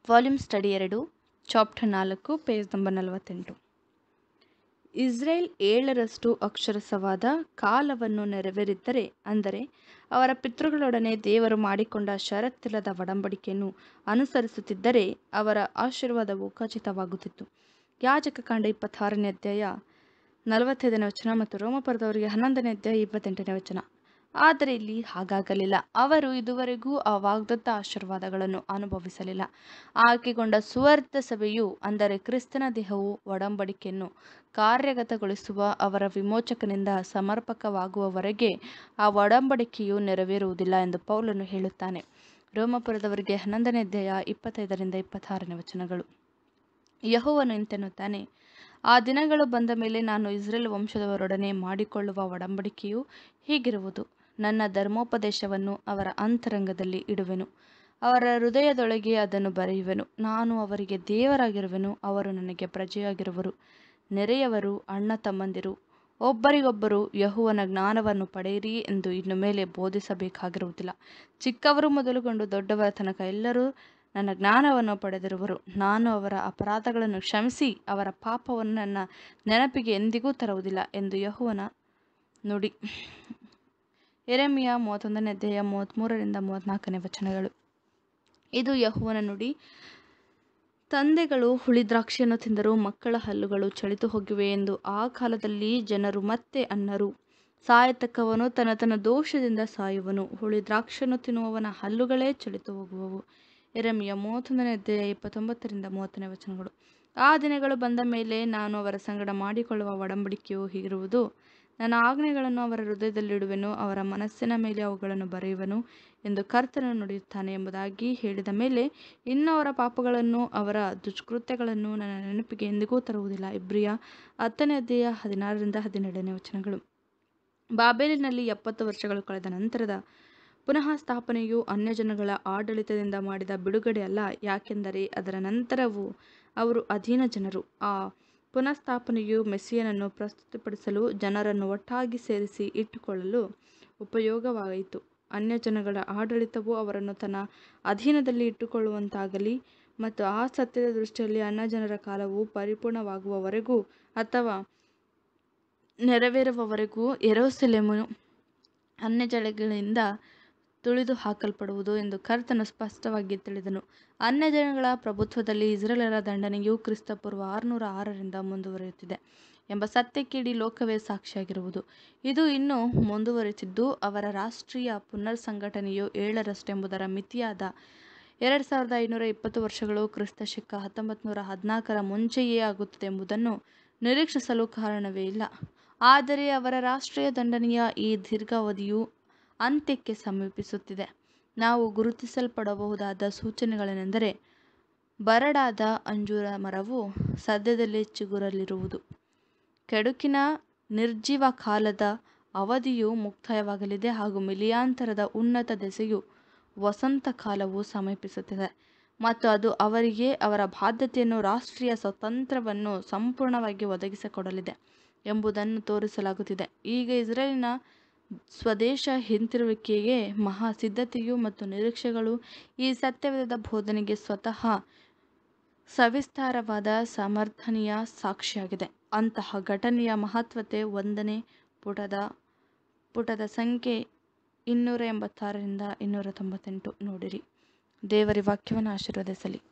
volume study ಎರಡು chapter ನಾಲ್ಕು page number ನಲವತ್ತೆಂಟು ಇಸ್ರೇಲ್ ಏಳರಷ್ಟು ಅಕ್ಷರಸವಾದ ಕಾಲವನ್ನು ನೆರವೇರಿದ್ದರೆ ಅಂದರೆ ಅವರ ಪಿತೃಗಳೊಡನೆ ದೇವರು ಮಾಡಿಕೊಂಡ ಷರತ್ತಿಲ್ಲದ ಒಡಂಬಡಿಕೆಯನ್ನು ಅನುಸರಿಸುತ್ತಿದ್ದರೆ ಅವರ ಆಶೀರ್ವಾದವು ಖಚಿತವಾಗುತ್ತಿತ್ತು ಯಾಜಕ ಕಾಂಡ ಇಪ್ಪತ್ತಾರನೇ ಅಧ್ಯಾಯ ನಲವತ್ತೈದನೇ ವಚನ ಮತ್ತು ರೋಮಪುರದವರಿಗೆ ಹನ್ನೊಂದನೇ ಅಧ್ಯಾಯ ಇಪ್ಪತ್ತೆಂಟನೇ ವಚನ ಆದರೆ ಇಲ್ಲಿ ಹಾಗಾಗಲಿಲ್ಲ ಅವರು ಇದುವರೆಗೂ ಆ ವಾಗ್ದತ್ತ ಆಶೀರ್ವಾದಗಳನ್ನು ಅನುಭವಿಸಲಿಲ್ಲ ಆಯ್ಕೆಗೊಂಡ ಸುವರ್ತ ಸಭೆಯು ಅಂದರೆ ಕ್ರಿಸ್ತನ ದೇಹವು ಒಡಂಬಡಿಕೆಯನ್ನು ಕಾರ್ಯಗತಗೊಳಿಸುವ ಅವರ ವಿಮೋಚಕನಿಂದ ಸಮರ್ಪಕವಾಗುವವರೆಗೆ ಆ ಒಡಂಬಡಿಕೆಯು ನೆರವೇರುವುದಿಲ್ಲ ಎಂದು ಪೌಲನು ಹೇಳುತ್ತಾನೆ ರೋಮಪುರದವರಿಗೆ ಹನ್ನೊಂದನೇ ಅಧ್ಯಾಯ ಇಪ್ಪತ್ತೈದರಿಂದ ಇಪ್ಪತ್ತಾರನೇ ವಚನಗಳು ಯಹೋವನು ಇಂತೆನ್ನುತ್ತಾನೆ ಆ ದಿನಗಳು ಬಂದ ಮೇಲೆ ನಾನು ಇಸ್ರೇಲ್ ವಂಶದವರೊಡನೆ ಮಾಡಿಕೊಳ್ಳುವ ಒಡಂಬಡಿಕೆಯು ಹೀಗಿರುವುದು ನನ್ನ ಧರ್ಮೋಪದೇಶವನ್ನು ಅವರ ಅಂತರಂಗದಲ್ಲಿ ಇಡುವೆನು ಅವರ ಹೃದಯದೊಳಗೆ ಅದನ್ನು ಬರೆಯುವೆನು ನಾನು ಅವರಿಗೆ ದೇವರಾಗಿರುವೆನು ಅವರು ನನಗೆ ಪ್ರಜೆಯಾಗಿರುವರು ನೆರೆಯವರು ಅಣ್ಣ ತಮ್ಮಂದಿರು ಒಬ್ಬರಿಗೊಬ್ಬರು ಯಹುವನ ಜ್ಞಾನವನ್ನು ಪಡೆಯಿರಿ ಎಂದು ಇನ್ನು ಮೇಲೆ ಬೋಧಿಸಬೇಕಾಗಿರುವುದಿಲ್ಲ ಚಿಕ್ಕವರು ಮೊದಲುಗೊಂಡು ದೊಡ್ಡವರ ತನಕ ಎಲ್ಲರೂ ನನ್ನ ಜ್ಞಾನವನ್ನು ಪಡೆದಿರುವರು ನಾನು ಅವರ ಅಪರಾಧಗಳನ್ನು ಕ್ಷಮಿಸಿ ಅವರ ಪಾಪವನ್ನು ನನ್ನ ನೆನಪಿಗೆ ಎಂದಿಗೂ ತರುವುದಿಲ್ಲ ಎಂದು ಯಹುವನ ನುಡಿ ಎರೆಮಿಯ ಮೂವತ್ತೊಂದನೇ ಅಧ್ಯಾಯ ಮೂವತ್ತ್ಮೂರರಿಂದ ಮೂವತ್ತ್ನಾಲ್ಕನೇ ವಚನಗಳು ಇದು ಯಹುವನ ನುಡಿ ತಂದೆಗಳು ಹುಳಿ ದ್ರಾಕ್ಷಿಯನ್ನು ತಿಂದರೂ ಮಕ್ಕಳ ಹಲ್ಲುಗಳು ಚಳಿತು ಹೋಗಿವೆ ಎಂದು ಆ ಕಾಲದಲ್ಲಿ ಜನರು ಮತ್ತೆ ಅನ್ನರು ಸಾಯತಕ್ಕವನು ತನ್ನ ತನ್ನ ದೋಷದಿಂದ ಸಾಯುವನು ಹುಳಿ ದ್ರಾಕ್ಷಿಯನ್ನು ತಿನ್ನುವವನ ಹಲ್ಲುಗಳೇ ಚಳಿತು ಹೋಗುವವು ಎರೆಮಿಯ ಮೂವತ್ತೊಂದನೇ ಅಧ್ಯಾಯ ಇಪ್ಪತ್ತೊಂಬತ್ತರಿಂದ ಮೂವತ್ತನೇ ವಚನಗಳು ಆ ದಿನಗಳು ಬಂದ ಮೇಲೆ ನಾನು ಅವರ ಸಂಗಡ ಮಾಡಿಕೊಳ್ಳುವ ಒಡಂಬಡಿಕೆಯು ಹೀಗಿರುವುದು ನನ್ನ ಆಜ್ಞೆಗಳನ್ನು ಅವರ ಹೃದಯದಲ್ಲಿಡುವೆನು ಅವರ ಮನಸ್ಸಿನ ಮೇಲೆ ಅವುಗಳನ್ನು ಬರೆಯುವೆನು ಎಂದು ಕರ್ತನು ನುಡಿಯುತ್ತಾನೆ ಎಂಬುದಾಗಿ ಹೇಳಿದ ಮೇಲೆ ಇನ್ನು ಅವರ ಪಾಪಗಳನ್ನು ಅವರ ದುಷ್ಕೃತ್ಯಗಳನ್ನು ನನ್ನ ನೆನಪಿಗೆ ಎಂದಿಗೂ ತರುವುದಿಲ್ಲ ಇಬ್ರಿಯ ಹತ್ತನೇ ಅಧ್ಯಾಯ ಹದಿನಾರರಿಂದ ಹದಿನೇಳನೇ ವಚನಗಳು ಬಾಬೇಲಿನಲ್ಲಿ ಎಪ್ಪತ್ತು ವರ್ಷಗಳು ಕಳೆದ ನಂತರದ ಪುನಃ ಸ್ಥಾಪನೆಯು ಅನ್ಯಜನಗಳ ಆಡಳಿತದಿಂದ ಮಾಡಿದ ಬಿಡುಗಡೆ ಅಲ್ಲ ಯಾಕೆಂದರೆ ಅದರ ನಂತರವೂ ಅವರು ಅಧೀನ ಜನರು ಆ ಪುನಃಸ್ಥಾಪನೆಯು ಮೆಸ್ಸಿಯನನ್ನು ಪ್ರಸ್ತುತಪಡಿಸಲು ಜನರನ್ನು ಒಟ್ಟಾಗಿ ಸೇರಿಸಿ ಇಟ್ಟುಕೊಳ್ಳಲು ಉಪಯೋಗವಾಯಿತು ಅನ್ಯಜನಗಳ ಆಡಳಿತವು ಅವರನ್ನು ತನ್ನ ಅಧೀನದಲ್ಲಿ ಇಟ್ಟುಕೊಳ್ಳುವಂತಾಗಲಿ ಮತ್ತು ಆ ಸತ್ಯದ ದೃಷ್ಟಿಯಲ್ಲಿ ಅನ್ಯಜನರ ಕಾಲವು ಪರಿಪೂರ್ಣವಾಗುವವರೆಗೂ ಅಥವಾ ನೆರವೇರುವವರೆಗೂ ಎರೋಸೆಲೆಮನು ಅನ್ಯಜನಗಳಿಂದ ತುಳಿದು ಹಾಕಲ್ಪಡುವುದು ಎಂದು ಕರ್ತನು ಸ್ಪಷ್ಟವಾಗಿ ತಿಳಿದನು ಅನ್ಯಜನಗಳ ಪ್ರಭುತ್ವದಲ್ಲಿ ಇಸ್ರೇಲರ ದಂಡನೆಯು ಕ್ರಿಸ್ತಪೂರ್ವ ಆರುನೂರ ಆರರಿಂದ ಮುಂದುವರಿಯುತ್ತಿದೆ ಎಂಬ ಸತ್ಯಕ್ಕೆ ಇಡೀ ಲೋಕವೇ ಸಾಕ್ಷಿಯಾಗಿರುವುದು ಇದು ಇನ್ನೂ ಮುಂದುವರಿತಿದ್ದು ಅವರ ರಾಷ್ಟ್ರೀಯ ಪುನರ್ ಸಂಘಟನೆಯು ಏಳರಷ್ಟೆಂಬುದರ ಮಿತಿಯಾದ ಎರಡು ಸಾವಿರದ ಐನೂರ ಇಪ್ಪತ್ತು ವರ್ಷಗಳು ಕ್ರಿಸ್ತ ಶಕ ಹತ್ತೊಂಬತ್ತು ನೂರ ಹದಿನಾಲ್ಕರ ಮುಂಚೆಯೇ ಆಗುತ್ತದೆ ಎಂಬುದನ್ನು ನಿರೀಕ್ಷಿಸಲು ಕಾರಣವೇ ಇಲ್ಲ ಆದರೆ ಅವರ ರಾಷ್ಟ್ರೀಯ ದಂಡನೆಯ ಈ ದೀರ್ಘಾವಧಿಯು ಅಂತ್ಯಕ್ಕೆ ಸಮೀಪಿಸುತ್ತಿದೆ ನಾವು ಗುರುತಿಸಲ್ಪಡಬಹುದಾದ ಸೂಚನೆಗಳೇನೆಂದರೆ ಬರಡಾದ ಅಂಜೂರ ಮರವು ಸದ್ಯದಲ್ಲೇ ಚಿಗುರಲಿರುವುದು ಕೆಡುಕಿನ ನಿರ್ಜೀವ ಕಾಲದ ಅವಧಿಯು ಮುಕ್ತಾಯವಾಗಲಿದೆ ಹಾಗೂ ಮಿಲಿಯಾಂತರದ ಉನ್ನತ ದೆಸೆಯು ವಸಂತ ಕಾಲವು ಸಮೀಪಿಸುತ್ತಿದೆ ಮತ್ತು ಅದು ಅವರಿಗೆ ಅವರ ಬಾಧ್ಯತೆಯನ್ನು ರಾಷ್ಟ್ರೀಯ ಸ್ವಾತಂತ್ರ್ಯವನ್ನು ಸಂಪೂರ್ಣವಾಗಿ ಒದಗಿಸಿಕೊಡಲಿದೆ ಎಂಬುದನ್ನು ತೋರಿಸಲಾಗುತ್ತಿದೆ ಈಗ ಇಸ್ರೇಲಿನ ಸ್ವದೇಶ ಹಿಂತಿರುವಿಕೆಗೆ ಮಹಾ ಸಿದ್ಧತೆಯು ಮತ್ತು ನಿರೀಕ್ಷೆಗಳು ಈ ಸತ್ಯವಿಧದ ಬೋಧನೆಗೆ ಸ್ವತಃ ಸವಿಸ್ತಾರವಾದ ಸಮರ್ಥನೀಯ ಸಾಕ್ಷಿಯಾಗಿದೆ ಅಂತಹ ಘಟನೆಯ ಮಹತ್ವತೆ ಒಂದನೇ ಪುಟದ ಪುಟದ ಸಂಖ್ಯೆ ಇನ್ನೂರ ಎಂಬತ್ತಾರರಿಂದ ಇನ್ನೂರ ತೊಂಬತ್ತೆಂಟು ನೋಡಿರಿ ದೇವರ ವಾಕ್ಯವನ್ನು ಆಶೀರ್ವದಿಸಲಿ